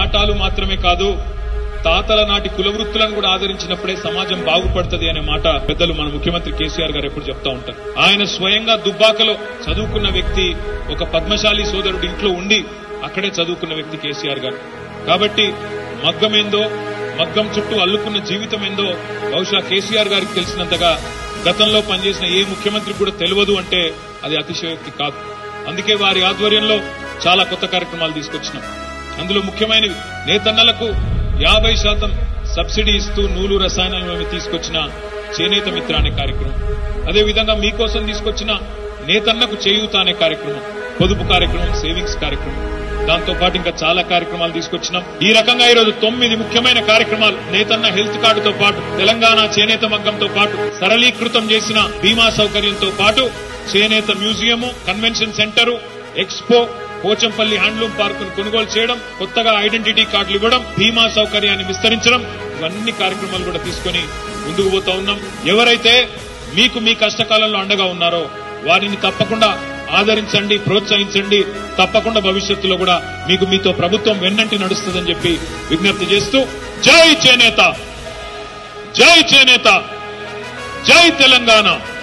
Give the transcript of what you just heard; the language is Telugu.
పాఠాలు మాత్రమే కాదు తాతల నాటి కుల వృత్తులను కూడా ఆదరించినప్పుడే సమాజం బాగుపడుతుంది అనే మాట పెద్దలు మన ముఖ్యమంత్రి కేసీఆర్ గారు ఎప్పుడు చెప్తా ఉంటారు ఆయన స్వయంగా దుబ్బాకలో చదువుకున్న వ్యక్తి ఒక పద్మశాలి సోదరుడు ఇంట్లో ఉండి అక్కడే చదువుకున్న వ్యక్తి కేసీఆర్ గారు కాబట్టి మగ్గమేందో మగ్గం చుట్టూ అల్లుకున్న జీవితం ఏందో బహుశా కేసీఆర్ గారికి తెలిసినంతగా గతంలో పనిచేసిన ఏ ముఖ్యమంత్రికి కూడా తెలియదు అంటే అది అతిశయోక్తి కాదు అందుకే వారి ఆధ్వర్యంలో చాలా కొత్త కార్యక్రమాలు తీసుకొచ్చినాం అందులో ముఖ్యమైనవి నేతన్నలకు యాభై శాతం సబ్సిడీ ఇస్తూ నూలు రసాయనాలు మేము తీసుకొచ్చిన చేనేత మిత్ర అనే కార్యక్రమం అదేవిధంగా మీకోసం తీసుకొచ్చిన నేతన్నకు చేయూత అనే కార్యక్రమం పొదుపు కార్యక్రమం సేవింగ్స్ కార్యక్రమం దాంతో పాటు ఇంకా చాలా కార్యక్రమాలు తీసుకొచ్చినాం ఈ రకంగా ఈరోజు తొమ్మిది ముఖ్యమైన కార్యక్రమాలు నేతన్న హెల్త్ కార్డుతో పాటు తెలంగాణ చేనేత మగ్గంతో పాటు సరళీకృతం చేసిన బీమా సౌకర్యంతో పాటు చేనేత museum convention centre expo Pochampally handloom park ను కొనుగోలు చేయడం కొత్తగా ఐడెంటిటీ కార్డులు ఇవ్వడం బీమా సౌకర్యాన్ని విస్తరించడం ఇవన్నీ కార్యక్రమాలు కూడా తీసుకొని ముందుకు పోతా ఉన్నాం ఎవరైతే మీకు మీ కష్టకాలంలో అండగా ఉన్నారో వారిని తప్పకుండా ఆదరించండి ప్రోత్సహించండి తప్పకుండా భవిష్యత్తులో కూడా మీకు మీతో ప్రభుత్వం వెన్నంటి నడుస్తుందని చెప్పి విజ్ఞప్తి చేస్తూ జై చేనేత జై చేనేత జై తెలంగాణ